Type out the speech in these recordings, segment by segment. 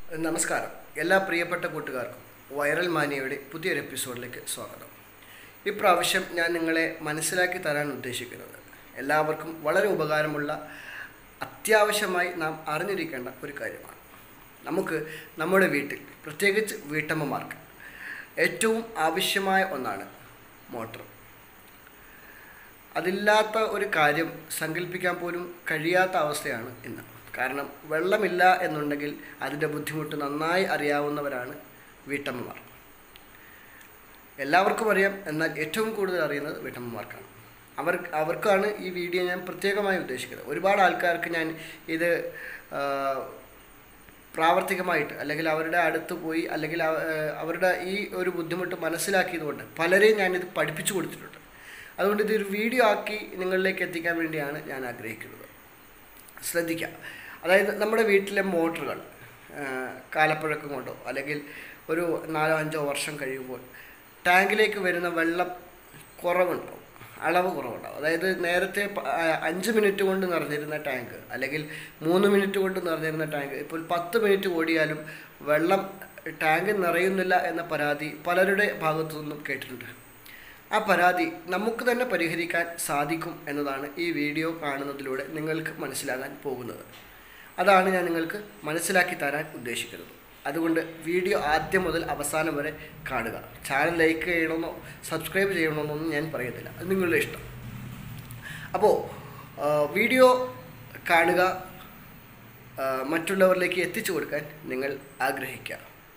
നമസ്കാരം എല്ലാ പ്രിയപ്പെട്ട കൂട്ടുകാർക്കും വൈറൽ മാനിയയുടെ പുതിയൊരു എപ്പിസോഡിലേക്ക് സ്വാഗതം ഇപ്രാവശ്യം ഞാൻ നിങ്ങളെ മനസ്സിലാക്കി തരാൻ ഉദ്ദേശിക്കുന്നത് എല്ലാവർക്കും വളരെ ഉപകാരമുള്ള അത്യാവശ്യമായി നാം അറിഞ്ഞിരിക്കേണ്ട ഒരു കാര്യമാണ് നമുക്ക് നമ്മുടെ വീട്ടിൽ പ്രത്യേകിച്ച് വീട്ടമ്മമാർക്ക് ഏറ്റവും ആവശ്യമായ ഒന്നാണ് മോട്ടർ അതില്ലാത്ത ഒരു കാര്യം സങ്കല്പിക്കാൻ പോലും കഴിയാത്ത അവസ്ഥയാണ് ഇന്ന് കാരണം വെള്ളമില്ല എന്നുണ്ടെങ്കിൽ അതിൻ്റെ ബുദ്ധിമുട്ട് നന്നായി അറിയാവുന്നവരാണ് വീട്ടമ്മമാർ എല്ലാവർക്കും അറിയാം എന്നാൽ ഏറ്റവും കൂടുതൽ അറിയുന്നത് വീട്ടമ്മമാർക്കാണ് അവർ അവർക്കാണ് ഈ വീഡിയോ ഞാൻ പ്രത്യേകമായി ഉദ്ദേശിക്കുന്നത് ഒരുപാട് ആൾക്കാർക്ക് ഞാൻ ഇത് ആ, പ്രാവർത്തികമായിട്ട് അല്ലെങ്കിൽ അവരുടെ അടുത്ത് പോയി അല്ലെങ്കിൽ അവ- ഏഹ് അവരുടെ ഈ ഒരു ബുദ്ധിമുട്ട് മനസ്സിലാക്കിയതുകൊണ്ട് പലരെയും ഞാനിത് പഠിപ്പിച്ചു കൊടുത്തിട്ടുണ്ട് അതുകൊണ്ട് ഇതൊരു വീഡിയോ ആക്കി നിങ്ങളിലേക്ക് എത്തിക്കാൻ വേണ്ടിയാണ് ഞാൻ ആഗ്രഹിക്കുന്നത് ശ്രദ്ധിക്കുക അതായത് നമ്മുടെ വീട്ടിലെ മോട്ടറുകൾ കാലപ്പഴക്കം കൊണ്ടോ അല്ലെങ്കിൽ ഒരു നാലോ അഞ്ചോ വർഷം കഴിയുമ്പോൾ ടാങ്കിലേക്ക് വരുന്ന വെള്ളം കുറവുണ്ടാവും അളവ് കുറവുണ്ടാവും അതായത് നേരത്തെ പ- ആ, അഞ്ച് മിനിറ്റ് കൊണ്ട് നിറഞ്ഞിരുന്ന ടാങ്ക് അല്ലെങ്കിൽ മൂന്ന് മിനിറ്റ് കൊണ്ട് നിറഞ്ഞിരുന്ന ടാങ്ക് ഇപ്പോൾ പത്ത് മിനിറ്റ് ഓടിയാലും വെള്ളം ടാങ്ക് നിറയുന്നില്ല എന്ന പരാതി പലരുടെ ഭാഗത്തു നിന്നും കേട്ടിട്ടുണ്ട് ആ പരാതി നമുക്ക് തന്നെ പരിഹരിക്കാൻ സാധിക്കും എന്നതാണ് ഈ വീഡിയോ കാണുന്നതിലൂടെ നിങ്ങൾക്ക് മനസ്സിലാകാൻ പോകുന്നത് അതാണ് ഞാൻ നിങ്ങൾക്ക് മനസ്സിലാക്കി തരാൻ ഉദ്ദേശിക്കുന്നത് അതുകൊണ്ട് വീഡിയോ ആദ്യം മുതൽ അവസാനം വരെ കാണുക ചാനൽ ലൈക്ക് ചെയ്യണമെന്നോ സബ്സ്ക്രൈബ് ചെയ്യണമെന്നൊന്നും ഞാൻ പറയുന്നില്ല അത് നിങ്ങളുടെ ഇഷ്ടം അപ്പോൾ ആ, വീഡിയോ കാണുക ആ, മറ്റുള്ളവരിലേക്ക് എത്തിച്ചു കൊടുക്കാൻ നിങ്ങൾ ആഗ്രഹിക്കുക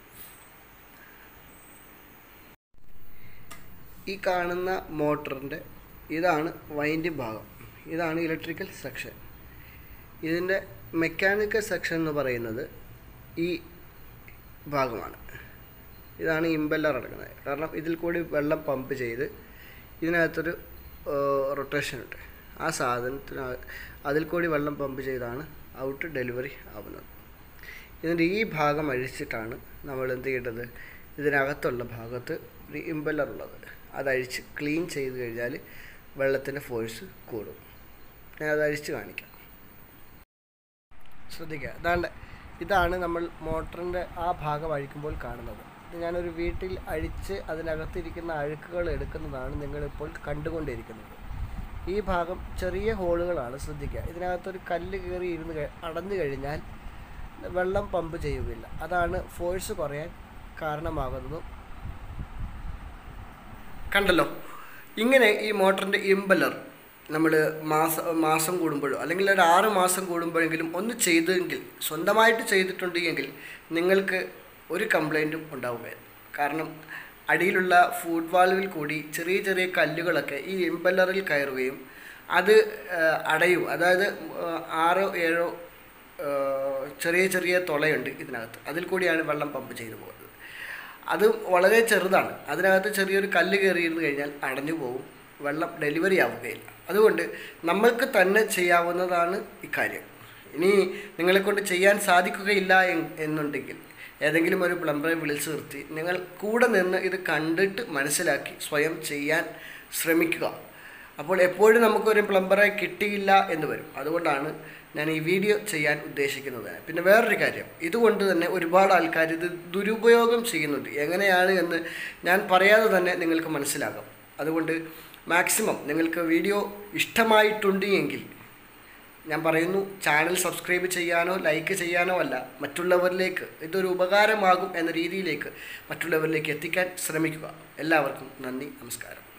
ഈ കാണുന്ന മോട്ടറിൻ്റെ ഇതാണ് വൈൻഡിങ് ഭാഗം ഇതാണ് ഇലക്ട്രിക്കൽ സെക്ഷൻ ഇതിൻ്റെ മെക്കാനിക്കൽ സെക്ഷൻ എന്ന് പറയുന്നത് ഈ ഭാഗമാണ് ഇതാണ് ഇമ്പല്ലർ അടക്കുന്നത് കാരണം ഇതിൽ കൂടി വെള്ളം പമ്പ് ചെയ്ത് ഇതിനകത്തൊരു റൊട്ടേഷൻ ഉണ്ട് ആ സാധനത്തിന് അതിൽ കൂടി വെള്ളം പമ്പ് ചെയ്താണ് ഔട്ട് ഡെലിവറി ആവുന്നത് ഇതിൻ്റെ ഈ ഭാഗം അഴിച്ചിട്ടാണ് നമ്മൾ എന്ത് ചെയ്യേണ്ടത് ഇതിനകത്തുള്ള ഭാഗത്ത് ഒരു ഇമ്പല്ലർ ഉള്ളത് അതഴിച്ച് ക്ലീൻ ചെയ്ത് കഴിഞ്ഞാൽ വെള്ളത്തിൻ്റെ ഫോഴ്സ് കൂടും ഞാൻ അത് അഴിച്ച് കാണിക്കാം ശ്രദ്ധിക്കുക അതാണ്ട് ഇതാണ് നമ്മൾ മോട്ടറിൻ്റെ ആ ഭാഗം അഴിക്കുമ്പോൾ കാണുന്നത് ഇത് ഞാനൊരു വീട്ടിൽ അഴിച്ച് അതിനകത്തിരിക്കുന്ന അഴുക്കുകൾ എടുക്കുന്നതാണ് നിങ്ങളിപ്പോൾ കണ്ടുകൊണ്ടിരിക്കുന്നത് ഈ ഭാഗം ചെറിയ ഹോളുകളാണ് ശ്രദ്ധിക്കുക ഇതിനകത്തൊരു കല്ല് കയറി ഇരുന്ന് കഴി- അടഞ്ഞു കഴിഞ്ഞാൽ വെള്ളം പമ്പ് ചെയ്യുകയില്ല അതാണ് ഫോഴ്സ് കുറയാൻ കാരണമാകുന്നതും കണ്ടല്ലോ ഇങ്ങനെ ഈ മോട്ടറിൻ്റെ ഇമ്പലർ നമ്മൾ മാസ മാസം കൂടുമ്പോഴോ അല്ലെങ്കിൽ ഒരു ആറ് മാസം കൂടുമ്പോഴെങ്കിലും ഒന്ന് ചെയ്തെങ്കിൽ സ്വന്തമായിട്ട് ചെയ്തിട്ടുണ്ടെങ്കിൽ നിങ്ങൾക്ക് ഒരു കംപ്ലൈൻറ്റും ഉണ്ടാവുകയില്ല കാരണം അടിയിലുള്ള ഫുഡ് വാൽവിൽ കൂടി ചെറിയ ചെറിയ കല്ലുകളൊക്കെ ഈ ഇമ്പല്ലറിൽ കയറുകയും അത് ആ, അടയും അതായത് ആ, ആറോ ഏഴോ ആ, ചെറിയ ചെറിയ തുളയുണ്ട് ഇതിനകത്ത് അതിൽ കൂടിയാണ് വെള്ളം പമ്പ് ചെയ്തു പോകുന്നത് അത് വളരെ ചെറുതാണ് അതിനകത്ത് ചെറിയൊരു കല്ല് കയറിയിരുന്നു കഴിഞ്ഞാൽ അടഞ്ഞു പോകും വെള്ളം ഡെലിവറി ആവുകയില്ല അതുകൊണ്ട് നമ്മൾക്ക് തന്നെ ചെയ്യാവുന്നതാണ് ഇക്കാര്യം ഇനി നിങ്ങളെ കൊണ്ട് ചെയ്യാൻ സാധിക്കുകയില്ല എൻ- എന്നുണ്ടെങ്കിൽ ഏതെങ്കിലും ഒരു പ്ലംബറെ വിളിച്ചു നിർത്തി നിങ്ങൾ കൂടെ നിന്ന് ഇത് കണ്ടിട്ട് മനസ്സിലാക്കി സ്വയം ചെയ്യാൻ ശ്രമിക്കുക അപ്പോൾ എപ്പോഴും നമുക്കൊരു പ്ലംബറെ കിട്ടിയില്ല എന്ന് വരും അതുകൊണ്ടാണ് ഞാൻ ഈ വീഡിയോ ചെയ്യാൻ ഉദ്ദേശിക്കുന്നത് പിന്നെ വേറൊരു കാര്യം ഇതുകൊണ്ട് തന്നെ ഒരുപാട് ആൾക്കാർ ഇത് ദുരുപയോഗം ചെയ്യുന്നുണ്ട് എങ്ങനെയാണ് എന്ന് ഞാൻ പറയാതെ തന്നെ നിങ്ങൾക്ക് മനസ്സിലാകും അതുകൊണ്ട് മാക്സിമം നിങ്ങൾക്ക് വീഡിയോ ഇഷ്ടമായിട്ടുണ്ട് എങ്കിൽ ഞാൻ പറയുന്നു ചാനൽ സബ്സ്ക്രൈബ് ചെയ്യാനോ ലൈക്ക് ചെയ്യാനോ അല്ല മറ്റുള്ളവരിലേക്ക് ഇതൊരു ഉപകാരമാകും എന്ന രീതിയിലേക്ക് മറ്റുള്ളവരിലേക്ക് എത്തിക്കാൻ ശ്രമിക്കുക എല്ലാവർക്കും നന്ദി നമസ്കാരം